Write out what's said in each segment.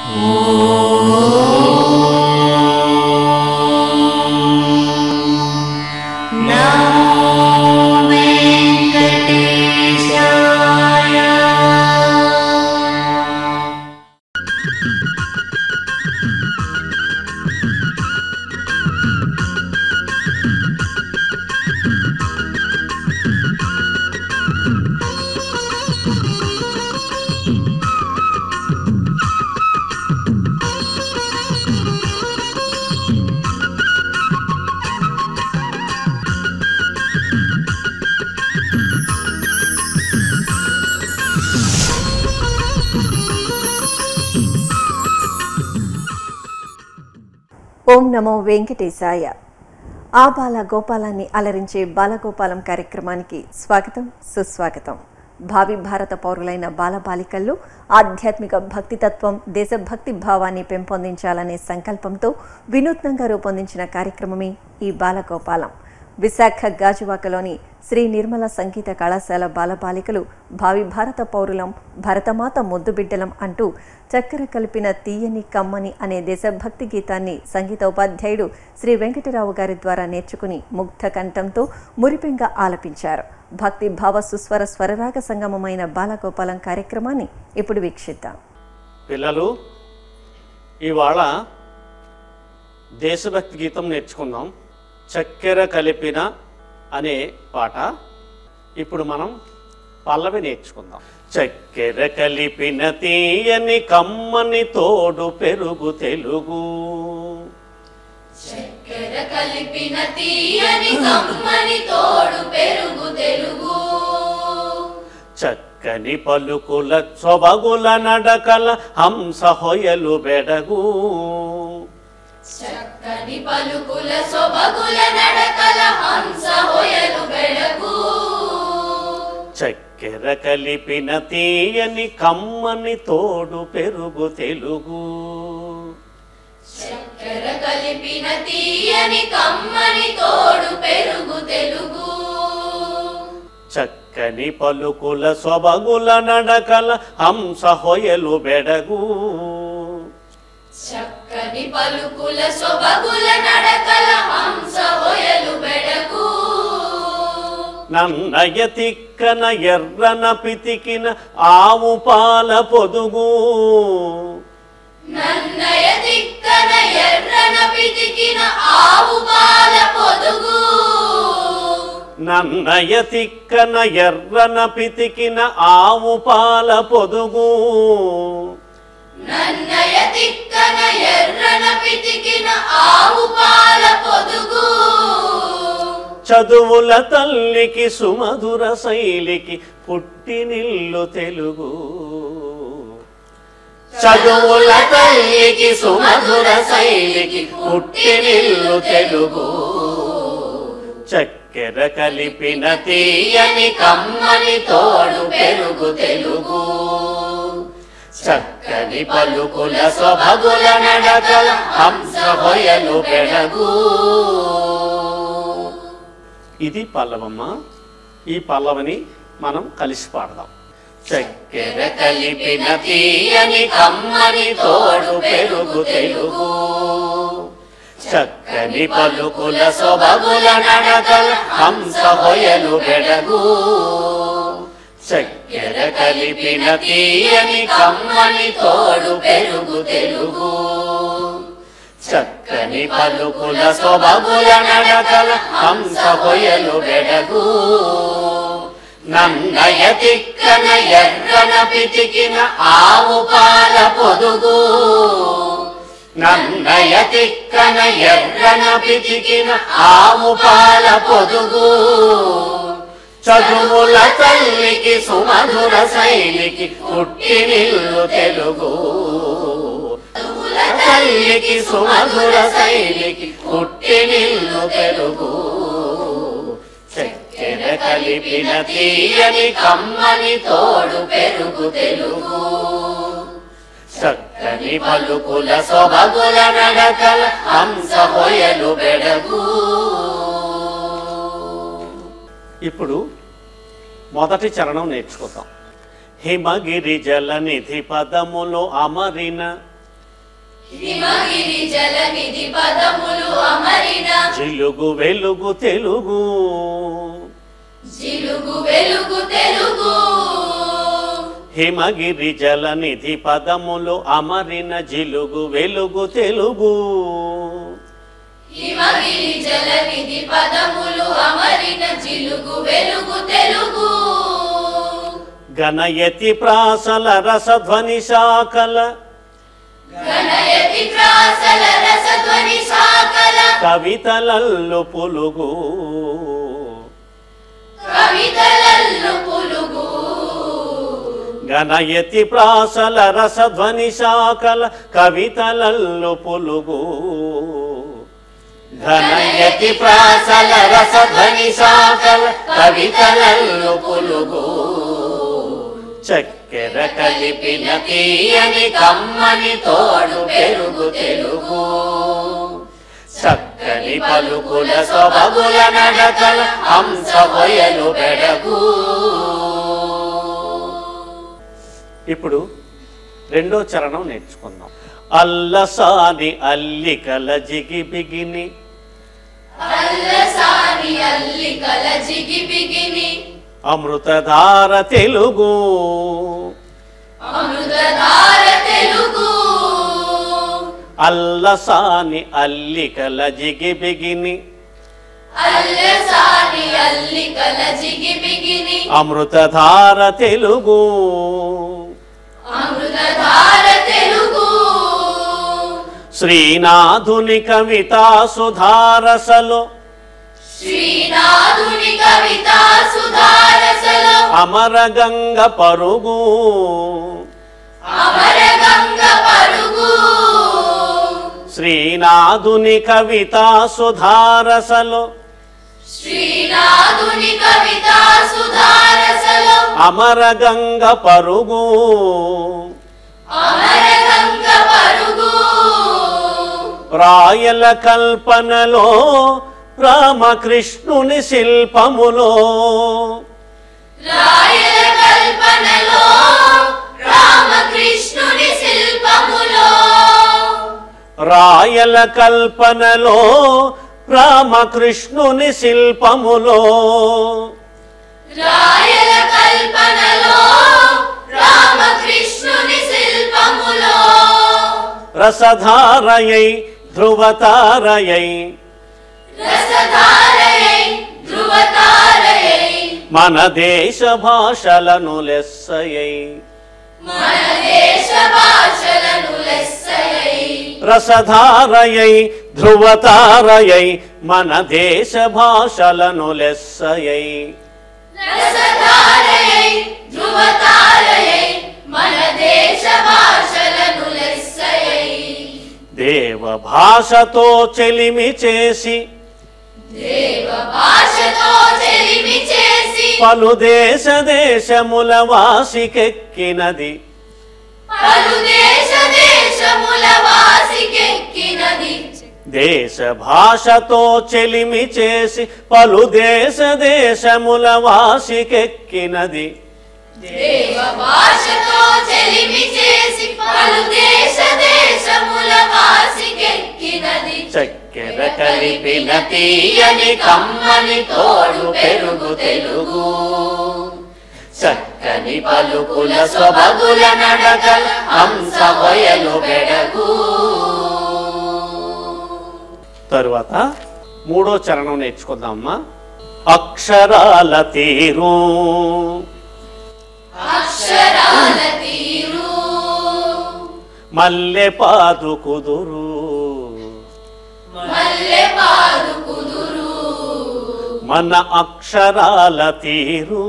ఓం నమో వెంకటేశాయ ఆ బాల గోపాలాన్ని అలరించే బాలగోపాలం కార్యక్రమానికి స్వాగతం సుస్వాగతం భావి భారత పౌరులైన బాలబాలికల్లో ఆధ్యాత్మిక భక్తితత్వం దేశభక్తి భావాన్ని పెంపొందించాలనే సంకల్పంతో వినూత్నంగా రూపొందించిన కార్యక్రమమే ఈ బాలగోపాలం విశాఖ గాజువాకలోని శ్రీ నిర్మల సంగీత కళాశాల బాలబాలికలు భావి భారత పౌరులం భరతమాత ముద్దుబిడ్డలం అంటూ చక్కెర కలిపిన తీయని కమ్మని అనే దేశభక్తి గీతాన్ని సంగీత ఉపాధ్యాయుడు శ్రీ వెంకటరావు గారి ద్వారా నేర్చుకుని ముగ్ధ కంఠంతో మురిపెంగా ఆలపించారు భక్తి భావ సుస్వర స్వరరాగ సంగమమైన బాలగోపాలం కార్యక్రమాన్ని ఇప్పుడు వీక్షిద్దాం పిల్లలు ఇవాళ దేశభక్తి గీతం నేర్చుకుందాం చక్కెర కలిపిన అనే పాట ఇప్పుడు మనం పల్లవి నేర్చుకుందాం చక్కెర కలిపిన తీయని కమ్మని తోడు పెరుగు తెలుగు చక్కెర కలిపిన తీయని కమ్మని తోడు పెరుగు తెలుగు చక్కని పలుకుల సొబగుల నడకల హంస హొయలు బెడగు చక్కని పలుకుల సొబగుల నడకల హంస హొయలు బెడగు చక్కెర కలిపిన తీయని కమ్మని తోడు పెరుగు తెలుగు చక్కెర కలిపిన తీయని కమ్మని తోడు పెరుగు తెలుగు చక్కని పలుకుల సొబగుల నడకల హంస హొయలు బెడగు చక్కని పలుకుల సొబగుల నడకల హంస హొయలు బెడగు నన్నయ తిక్కన ఎర్రన పితికిన ఆవు పాల పొదుగు నన్నయ తిక్కన ఎర్రన పితికిన ఆవు పాల పొదుగు నన్నయ తిక్కన ఎర్రన పితికిన ఆవు పాల పొదుగు నన్నయ తిక్కన ఎర్రన పితికిన ఆవు పాల పొదుగు చదువుల తల్లికి సుమధుర శైలికి పుట్టినిల్లు తెలుగు చదువుల తల్లికి సుమధుర శైలికి పుట్టినిల్లు తెలుగు చక్కెర కలిపిన తీయని కమ్మని తోడు పెరుగు తెలుగు చక్కని పలుకుల స్వభగుల నడకల హంస హొయలు బెడగు ఇది పల్లవమ్మ ఈ పల్లవిని మనం కలిసి పాడదాం చక్కెర కలిపిన తీయని కమ్మని తోడు పెరుగు తెలుగు చక్కని పలుకుల సొబగుల నడకల హంస హొయలు బెడగు చక్కెర కలిపిన తీయని కమ్మని తోడు పెరుగు తెలుగు చక్కని పలుకుల సొబగుల నడకల హంస హొయలు బెడగు నన్నయ తిక్కన ఎర్రన పితికిన ఆవు పాల పొదుగు నన్నయ తిక్కన ఎర్రన పితికిన ఆవు పాల పొదుగు చదువుల తల్లికి సుమధుర శైలికి పుట్టినిల్లు తెలుగు తల్లికి సుమధుర శైలికి పుట్టినిల్లు తెలుగు చక్కెర కలిపిన తీయని కమ్మని తోడు పెరుగు తెలుగు చక్కని పలుకుల సొబగుల నడకల హంస హొయలు బెడగు ఇప్పుడు మొదటి చరణం నేర్చుకుందాం హిమగిరి జలనిధి పదములు అమరిన హిమగిరి జలనిధి పదములు అమరిన జిలుగు వెలుగు తెలుగు జిలుగు వెలుగు తెలుగు హిమగిరి జలనిధి పదములు అమరిన జిలుగు వెలుగు తెలుగు హిమగిరి జలనిధి పదములు అమరిన జిలుగు వెలుగు తెలుగు గణయతి ప్రాసల రసధ్వని శాఖల గణయతి త్రాసల రసధ్వని శాఖల కవితలల్లు పులుగు కవితలల్లు పులుగు గణయతి ప్రాసల రసధ్వని శాఖల కవితలల్లు పులుగు ఘనయతి ప్రాసల రసధ్వని శాఖల కవితలల్లు పులుగు చక్కెర కలిపిన తీయని కమ్మని తోడు పెరుగు తెలుగు చక్కని పలుకుల సొబగుల నడకల హంస పొయలు బెడగు ఇప్పుడు రెండో చరణం నేర్చుకుందాం అల్లసాని అల్లికల జిగి బిగిని అల్లసాని అల్లికల జిగి బిగిని అమృతధార తెలుగు అమృతధార తెలుగు అల్లసాని అల్లికల జిగి బిగిని అల్లసాని అల్లికల జిగి బిగిని అమృతధార తెలుగు అమృతధార తెలుగు శ్రీనాథుని కవితా సుధారసలో శ్రీనాథుని కవితా సుధారసలో అమరగంగ పరుగు అమరగంగ పరుగు శ్రీనాథుని కవితా సుధారసలో శ్రీనాథుని కవితా సుధారసలో అమరగంగ పరుగు అమరగంగ పరుగు రాయల కల్పనలో రామకృష్ణుని శిల్పములో రాయల కల్పనలో రామకృష్ణుని శిల్పములో రాయల కల్పనలో రామకృష్ణుని శిల్పములో రాయల కల్పనలో రామకృష్ణుని శిల్పములో రసధారయై ధ్రువతారయై రసధారయై ధ్రువతారయై మన దేశ భాషలను లెస్సయై మన దేశ భాషలను లెస్సయై రసధారయై ధ్రువతారయై మన దేశ భాషలను లెస్సయై రసధారయై ధ్రువతారయై మన దేశ భాషలను లెస్సయై దేవ భాషతో చెలిమి చేసి దేవ భాషతో చెలిమి చేసి పలు దేశ దేశముల వాసికెక్కినది పలు దేశ దేశముల వాసికెక్కినది దేశ భాషతో చెలిమి చేసి పలు దేశ దేశముల వాసికెక్కినది దేవ భాషతో చెలిమి చేసి పలు దేశ దేశముల వాసికెక్కినది చక్కెర కలిపిన తీయని కమ్మని తోడు పెరుగు తెలుగు చక్కని పలుకుల సొబగుల నడకల హంస వయలు బెడగు తరువాత మూడో చరణం నేర్చుకుందామా అక్షరాల తీరు అక్షరాల తీరు మల్లె పాదు కుదురు మల్లె పాదు కుదురు మన అక్షరాల తీరు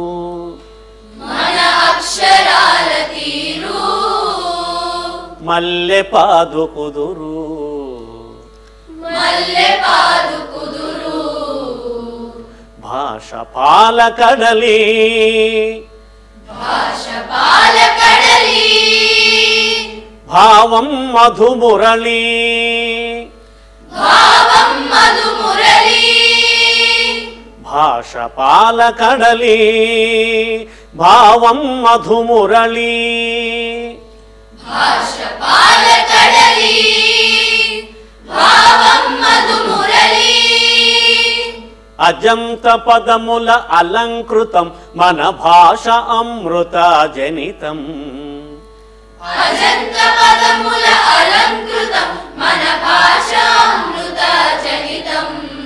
మన అక్షరాల తీరు మల్లె పాదు కుదురు మల్లె పాదు కుదురు భాష పాలకడలి భాష పాలకడలి భావం మధుమురళి భావం మధుమురళి భాష పాలకడలి భావం మధుమురళి భాష పాలకడలి అజంత పదముల అలంకృతం మన భాష అమృత జనితం అజంత పదముల అలంకృతం మన భాష అమృత జనితం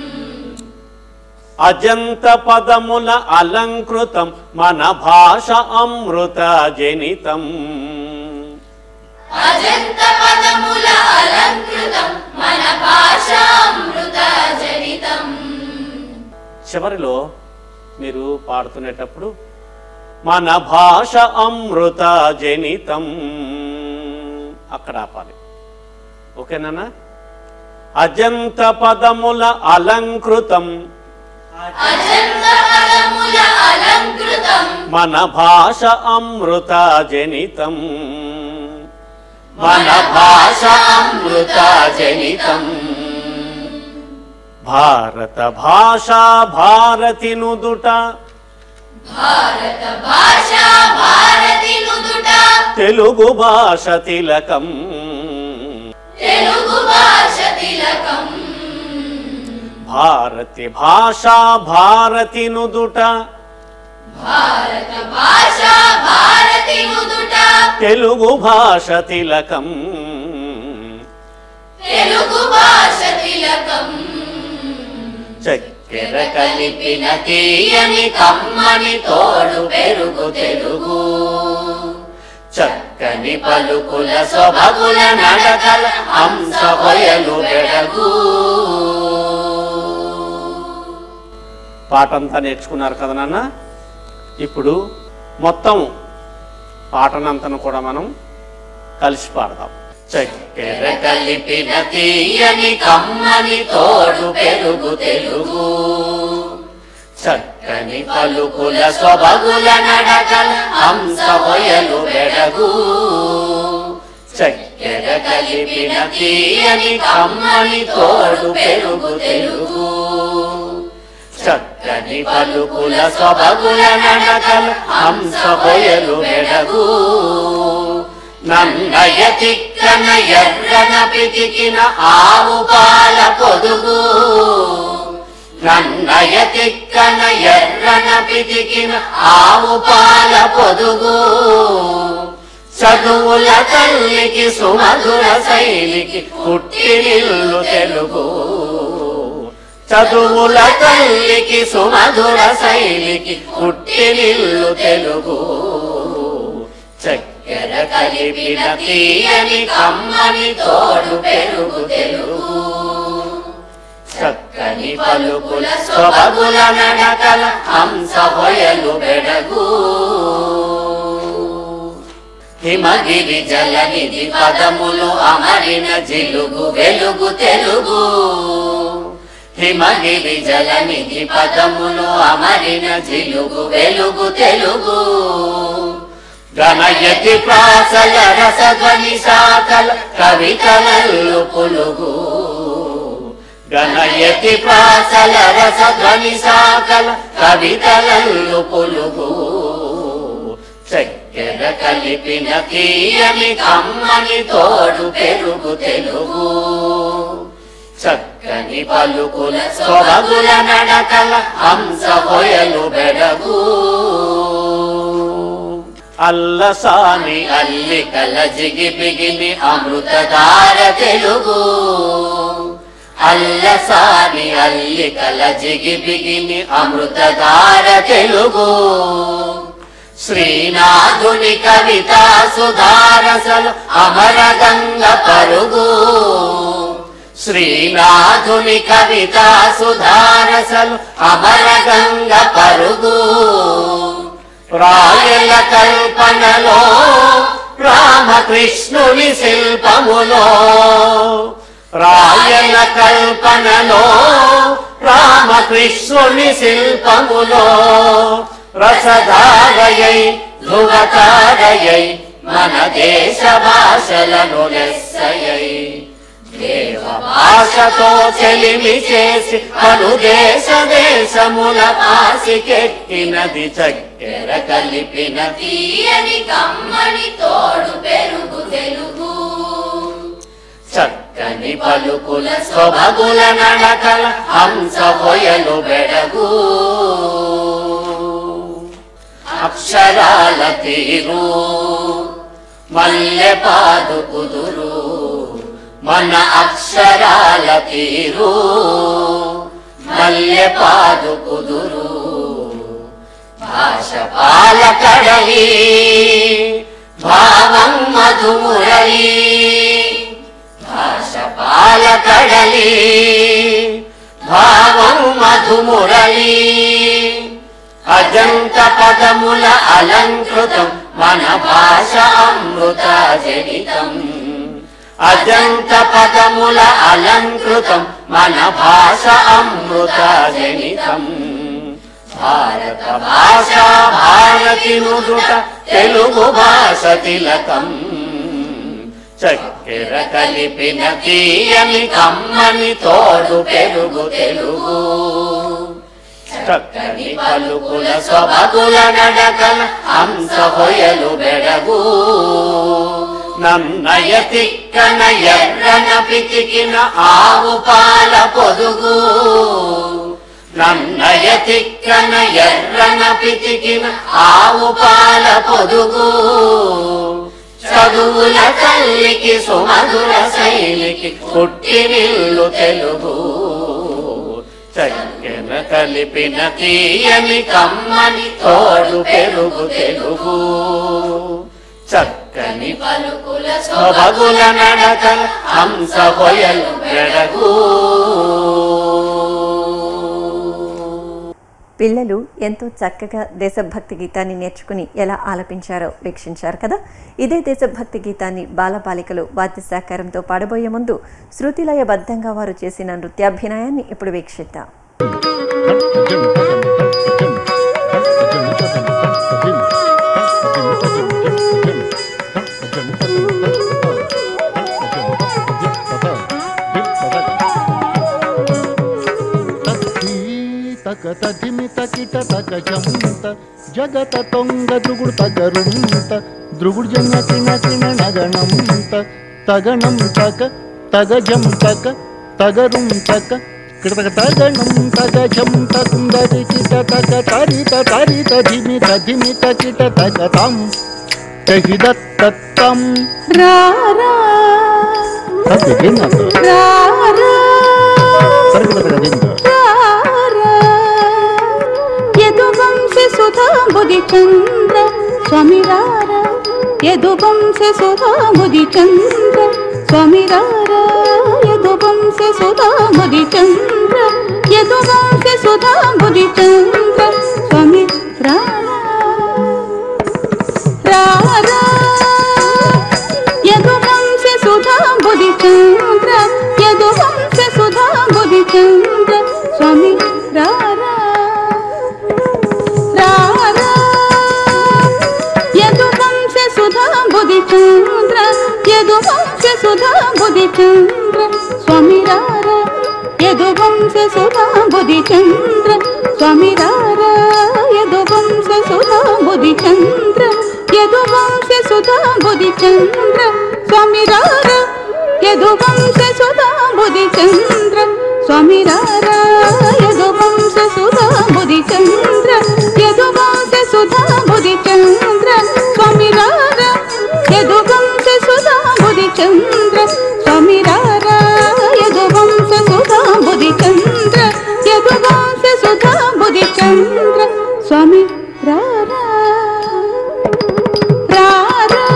అజంత పదముల అలంకృతం మన భాష అమృత జనితం అజంత పదముల అలంకృతం మన భాష అమృత జనితం చివరిలో మీరు పాడుతునేటప్పుడు మన భాష అమృత జనితం అక్కడ ఆపాలి ఓకేనా అజంత పదముల అలంకృతం అజంత పదముల అలంకృతం మన భాష అమృత జనితం మన భాష అమృత జనితం భారత భాష భారతి నుదుట భారత భాష భారతి నుదుట తెలుగు భాష తిలకం తెలుగు భాష తిలకం భారతి భాష భారతి నుదుట భారత భాష భారతి నుదుట తెలుగు భాష తిలకం తెలుగు భాష తిలకం చక్కెర కలిపిన తీయని కమ్మని తోడు పెరుగు తెలుగు చక్కని పలుకుల సొబగుల నడకల హంస బయలు బెడగు పాటంతా నేర్చుకున్నారు కదా నాన్న ఇప్పుడు మొత్తం పాటనంతను కూడా మనం కలిసి పాడదాం చక్కెర కలిపిన తీయని కమ్మని తోడు పెరుగు తెలుగు చక్కని పలుకుల స్వభగుల నడకల హంస బొయలు బెడగు చక్కెర కలిపిన తీయని కమ్మని తోడు పెరుగు తెలుగు చక్కని పలుకుల సొబగుల నడకల హంస బొయలు బెడగు నన్నయ తిక్కన ఎర్రన పితికిన ఆవు పాల పొదుగు నన్నయ తిక్కన ఎర్రన పితికిన ఆవు పాల పొదుగు చదువుల తల్లికి సుమధుర శైలికి పుట్టినిల్లు తెలుగు చదువుల తల్లికి సుమధుర శైలికి పుట్టినిల్లు తెలుగు చక్కెర కలిపిన తీయని కమ్మని తోడు పెరుగు తెలుగు చక్కని పలుకుల స్వబగుల నడకల హంస బొయలు బెడగు హిమగిరి జలనిధి పదములు అమరిన జిలుగు వెలుగు తెలుగు హిమగిరి జలనిధి పదములు అమరిన జిలుగు వెలుగు తెలుగు గణయతి ప్రాసల రసధ్వని శాఖల కవితలల్లు పులుగు గణయతి ప్రాసల రసధ్వని శాఖల కవితలల్లు పులుగు చక్కెర కలిపిన తీయని కమ్మని తోడు పెరుగు తెలుగు చక్కని పలుకుల సొబగుల నడకల హంస బొయలు బెడగు అల్లసాని అల్లికల జిగి బిగిని అమృతధార తెలుగు అల్లసాని అల్లికల జిగి బిగిని అమృతధార తెలుగు శ్రీనాథుని కవిత సుధారసలు అమర గంగ పరుగు శ్రీనాథుని కవిత సుధారసలు అమర గంగ పరుగు రాయల కల్పనలో రామకృష్ణుని శిల్పములో రాయల కల్పనలో రామకృష్ణుని శిల్పములో రసధారయై ధ్రువతారయై మన దేశ భాషలను లెస్సయై దేవ భాషతో చెలిమి చేసి పలు దేశ దేశముల పాసికెక్కినది చక్కెర కలిపిన తీయని కమ్మని తోడు పెరుగు తెలుగు చక్కని చక్కని పలుకుల స్వభగుల నడకల హంస పొయలు బెడగు అక్షరాల తీరు మల్లె పాదు కుదురు మన అక్షరాల తీరు మల్లె పాదు కుదురు భాష పాలకడలి భావం మధుమురళి భాష పాలకడలి భావం మధుమురళి అజంత పదముల అలంకృతం మన భాష అమృత జనితం అజంత పదముల అలంకృతం మన భాష అమృత జనితం భారత భాష భారతి నుదుట తెలుగు భాష తిలకం చక్కెర కలిపిన తీయని కమ్మని తోడు పెరుగు తెలుగు చక్కని పలుకుల స్వభగుల నడకల హంస హొయలు బెడగు నన్నయ తిక్కన ఎర్రన పితికిన ఆవు పాల పొదుగు నన్నయ తిక్కన ఎర్రన పితికిన ఆవు పాల పొదుగు చదువుల తల్లికి సుమధుర శైలికి పుట్టినిల్లు తెలుగు చక్కెన కలిపిన తీయని కమ్మని తోడు పెరుగు తెలుగు చక్కని పలుకుల స్వభగుల నడకల హంస బొయలు బెడగు పిల్లలు ఎంతో చక్కగా దేశభక్తి గీతాన్ని నేర్చుకుని ఎలా ఆలపించారో వీక్షించారు కదా ఇదే దేశభక్తి గీతాన్ని బాలబాలికలు వాద్య సహకారంతో పాడబోయే ముందు శృతిలయబద్ధంగా వారు చేసిన నృత్యాభినయాన్ని ఇప్పుడు వీక్షిద్దాం తక తదిమి తకిట తక జంత జగత తొంగ ద్రుగుడు తగరుంత ద్రుగుడు జంగ కిణ కిణ నగణంత తగణం తక తగజం తక తగరుం తక కిడతక తగణం తగజం తకుందరి కిట తక తరిత తరిత ధిమి తధిమి తకిట తక తం తహిదత్తం రారా తదిగిన రారా తరగత గదింద రారా యదువంశ సుధా బుధి చంద్ర స్వామి రారా యదువంశ సుధా బుధి చంద్ర స్వామి రారా యదువంశ సుధా బుధి చంద్ర యదువంశ సుధా బుధి చంద్ర స్వామి రారా రారా యదువంశ సుధా బుధి చంద్ర యదువంశ సుధా బుధి చంద్ర స్వామి రారా రారా యదువంశ సుధా బుధి చంద్ర యదువంశ సుధా బుధి చంద్ర స్వామి రారా యదువంశ సుధా బుధి చంద్ర స్వామి రారా యదువంశ సుధా బుధి చంద్ర యదువంశ సుధా బుధి చంద్ర స్వామి రారా యదువంశ సుధా బుధి చంద్ర స్వామి రారా యదువంశ సుధా బుధి చంద్ర యదువంశ సుధా బుధి చంద్ర స్వామి రారా యదువంశ సుధా బుధి చంద్ర స్వామి రారా యదువంశ సుధా బుధి చంద్ర యదువంశ సుధా బుధి చంద్ర స్వామి రారా రారా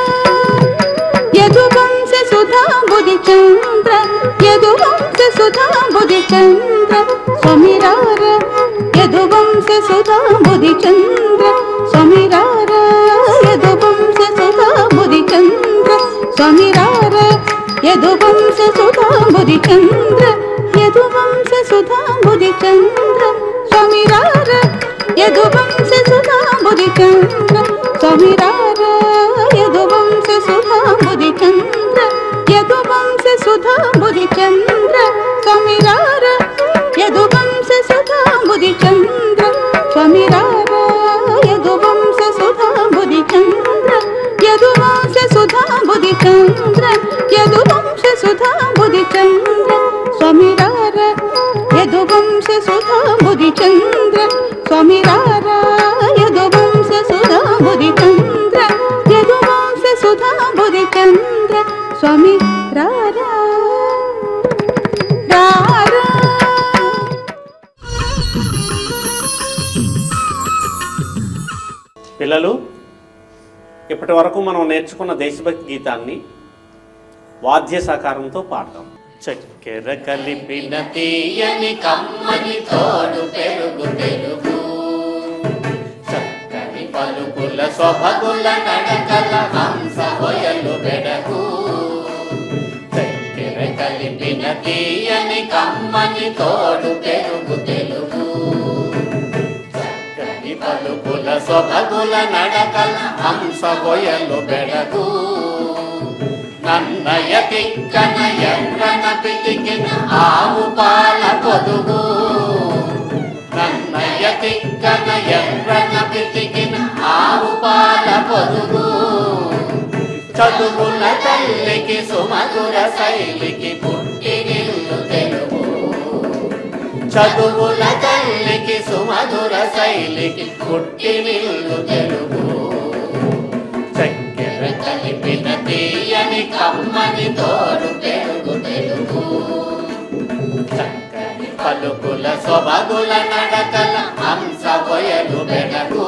యదువంశ సుధా బుధి చంద్ర యదువంశ సుధా బుధి చంద్ర స్వామి రారా యదువంశ సుధా బుధి చంద్ర స్వామి రారా యదువంశ సుధా బుధి చంద్ర స్వామి రారా యదువంశ సుధా బుధి చంద్ర యదువంశ సుధా బుధి చంద్ర స్వామి రారా యదువంశ సుధా బుధి చంద్ర స్వామి రారా యదువంశ సుధా బుధి చంద్ర యదువంశ సుధా బుధి చంద్ర స్వామి రారా యదువంశ సుధా బుధి చంద్ర స్వామి రారా యదువంశ సుధా బుధి చంద్ర యదువంశ సుధా బుధి చంద్ర యదువంశ సుధా బుధి సుధాంబుది చంద్ర స్వామి రారా యదువంశ సుధాంబుది చంద్ర యదువంశ సుధాంబుది చంద్ర స్వామి రారా రారా పిల్లలు ఇప్పటి వరకు మనం నేర్చుకున్న దేశభక్తి గీతాన్ని వాద్య సహకారంతో పాడతాం చక్కెర కలిపిన తీయని కమ్మని తోడు పెరుగు తెలుగు చక్కని పలుకుల సొభగుల నడకల హంస హొయలు బెడగు చక్కెర కలిపిన తీయని కమ్మని తోడు పెరుగు తెలుగు చక్కని పలుకుల సొభగుల నడకల హంస గొయలు బెడగు నన్నయ తిక్కన ఎర్రన పితికిన ఆవు పాల పొదుగు నన్నయ తిక్కన ఎర్రన పితికిన ఆవు పాల పొదుగు చదువుల తల్లికి సుమధుర శైలికి పుట్టి నిల్లు తెలుగు చదువుల తల్లికి సుమధుర శైలికి పుట్టి నిల్లు తెలుగు చక్కెర కలిపిన తీయని కమ్మని తోడు పెరుగు తెలుగు చక్కని పలుకుల సొబగుల నడకల హంస బొయలు బెడగు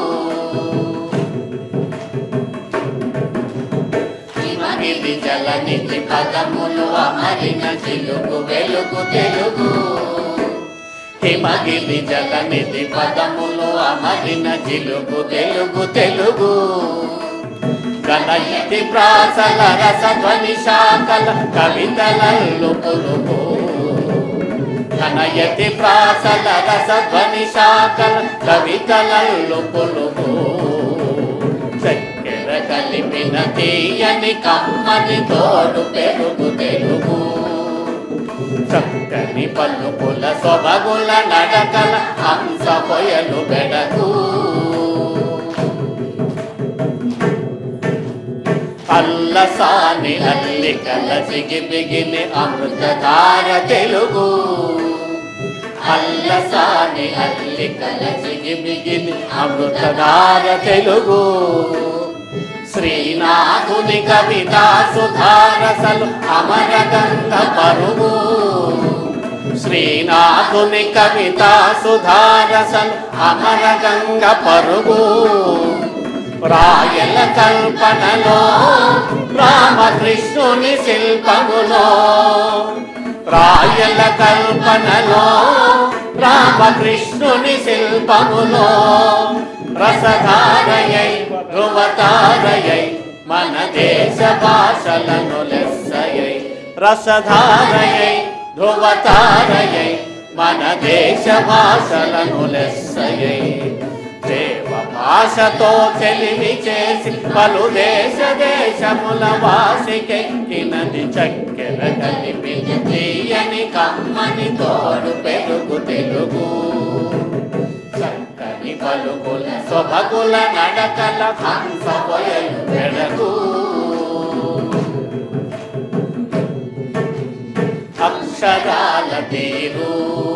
హిమగిరి జలనిధి పదములు అమరిన చిలుగు వెలుగు తెలుగు హిమగిరి జలనిధి పదములు అమరిన చిలుగు తెలుగు తెలుగు గణయితి ప్రాసల రసధ్వని శాఖల కవితలల్లు పులుగు గణయతి ప్రాసల రసధ్వని శాఖల కవితలల్లు పులుగు చక్కెర కలిపిన తీయని కమ్మని తోడు పెరుగు తెలుగు చక్కని పలుకుల సొబగుల నడకల హంస పొయలు బెడగు అల్లసాని అల్లికల సిగి బిగిని అమృతధార తెలుగు అల్లసాని అల్లికల సిగి బిగిని అమృతధార తెలుగు శ్రీనాథుని కవితా సుధారసలు అమరగంధ పరుగు శ్రీనాథుని కవితా సుధారసలు అమరగంగ పరుగు రాయల కల్పనలో రామకృష్ణుని శిల్పములో రాయల కల్పనలో రామకృష్ణుని శిల్పములో రసధారయై ధ్రువతారయై మన దేశ భాషలను లెస్సయై రసధారయై ధ్రువతారయై మన దేశ భాషలను లెస్సయై దేవ భాషతో చెలిమి చేసి పలు దేశ దేశముల వాసికెక్కినది చక్కెర కలిపి తీయని కమ్మని తోడు పెరుగు తెలుగు చక్కని పలుకుల సొబగుల నడకల హంస పొయలు పెడగు అక్షరాల తీరు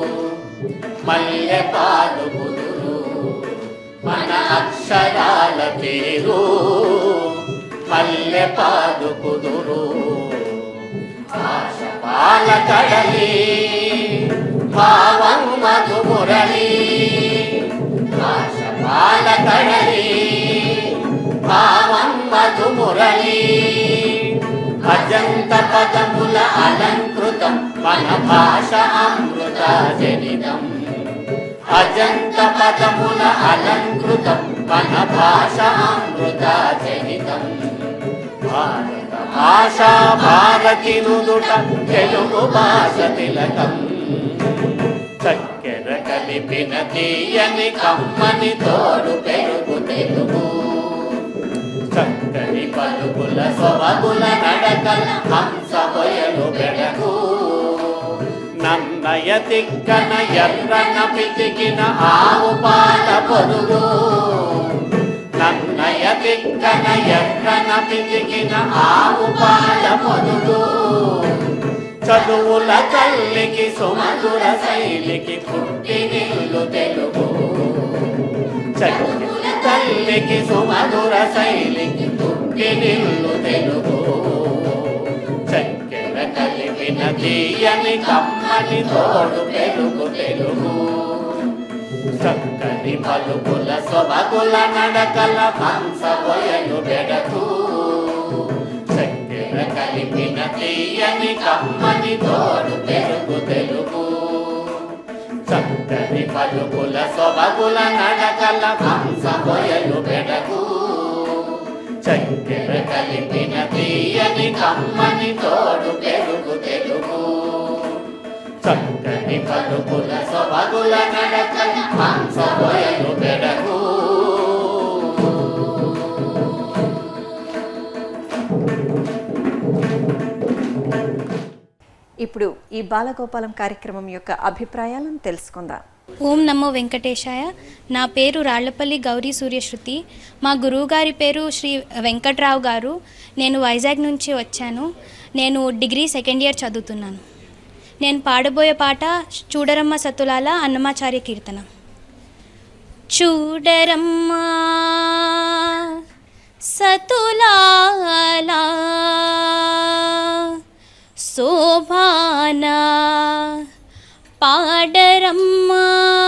మల్లె పాలు కుదురు మన అక్షరాల తీరు మల్లె పాలు కుదురు ఆశ పాల కడలి భావం మధు మురళి ఆశ పాల కడలి భావం మధు మురళి అజంత పదముల అలంకృతం మన భాష అమృత జనితం అజంత పదముల అలంకృతం మన భాష అమృత జనితం భారత భాష భారతి నుదుట తెలుగు భాష తిలకం చక్కెర కలిపిన తీయని కమ్మని తోడు పెరుగు తెలుగు చక్కని పలుకుల సొబగుల నడకల హంస బొయలు బెడగు నన్నయ తిక్కన ఎర్రన పితికిన ఆవు పాల పొరుగు నన్నయ తిక్కన ఎర్రన పితికిన ఆవు పాల పొరుగు చదువుల తల్లికి సుమధుర శైలికి పుట్టినిల్లు తెలుగు చదువుల తల్లికి సుమధుర శైలికి పుట్టినిల్లు తెలుగు చక్కెర కలిపిన తీయని కమ్మని తోడు పెరుగు తెలుగు చక్కని పలుకుల సొబగుల నడకల హంస బొయలు బెడకు చక్కెర కలిపిన తీయని కమ్మని తోడు పెరుగు తెలుగు చక్కని పలుకుల సొబగుల నడకల హంస బొయలు బెడకు చక్కెర కలిపిన తీయని కమ్మని తోడు పెరుగు తెలుగు చక్కని పలుకుల సొబగుల నడకల హంస బొయలు బెడకు ఇప్పుడు ఈ బాలగోపాలం కార్యక్రమం యొక్క అభిప్రాయాలను తెలుసుకుందాం ఓం నమో వెంకటేశాయ నా పేరు రాళ్లపల్లి గౌరీ సూర్యశ్రుతి మా గురువుగారి పేరు శ్రీ వెంకట్రావు గారు నేను వైజాగ్ నుంచి వచ్చాను నేను డిగ్రీ సెకండ్ ఇయర్ చదువుతున్నాను నేను పాడబోయే పాట చూడరమ్మ సతులాల అన్నమాచార్య కీర్తన చూడరమ్మా సతులాల శోభాన పాడరమ్మా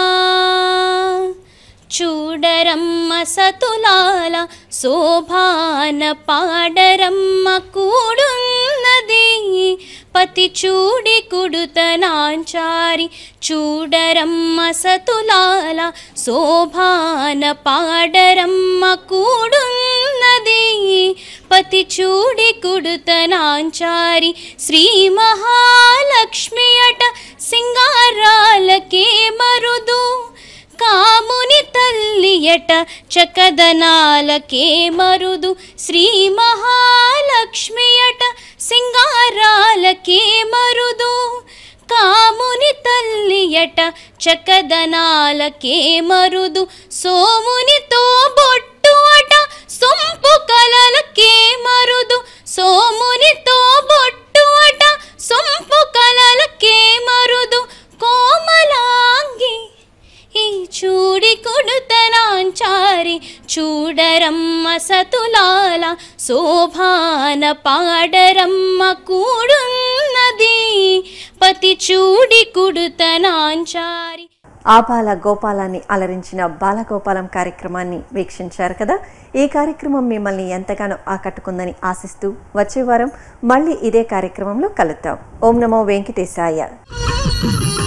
చూడరమ్మ సతులాల శోభాన పాడరమ్మ కూడున్నది పతి చూడి కుడుతనాంచారి చూడరమ్మ సతులాల శోభాన పాడరమ్మ కూడున్నది పతి చూడి కుడుతనాంచారి శ్రీ మహాలక్ష్మి అట సింగారాలకే మరుదు కాముని తల్లియట చకదనాలకే మరుదు శ్రీ మహాలక్ష్మియట సింగారాలకే మరుదు కాముని తల్లియట చకదనాలకే మరుదు సోమునితో బొట్టు అట సొంపు కలలకే మరుదు సోమునితో బొట్టు అట సొంపు కలలకే మరుదు కోమలాంగి ఈ చూడి కొడుతనాంచారి చూడరమ్మ సతులాల శోభాన పాడరమ్మ కూడున్నది పతి చూడి కుడుతనాంచారి ఆపాల గోపాలాన్ని అలరించిన బాలగోపాలం కార్యక్రమాన్ని వీక్షించారు కదా ఈ కార్యక్రమం మిమ్మల్ని ఎంతగానో ఆకట్టుకుందని ఆశిస్తూ వచ్చే వారం మళ్ళీ ఇదే కార్యక్రమంలో కలుద్దాం ఓం నమో వెంకటేశాయ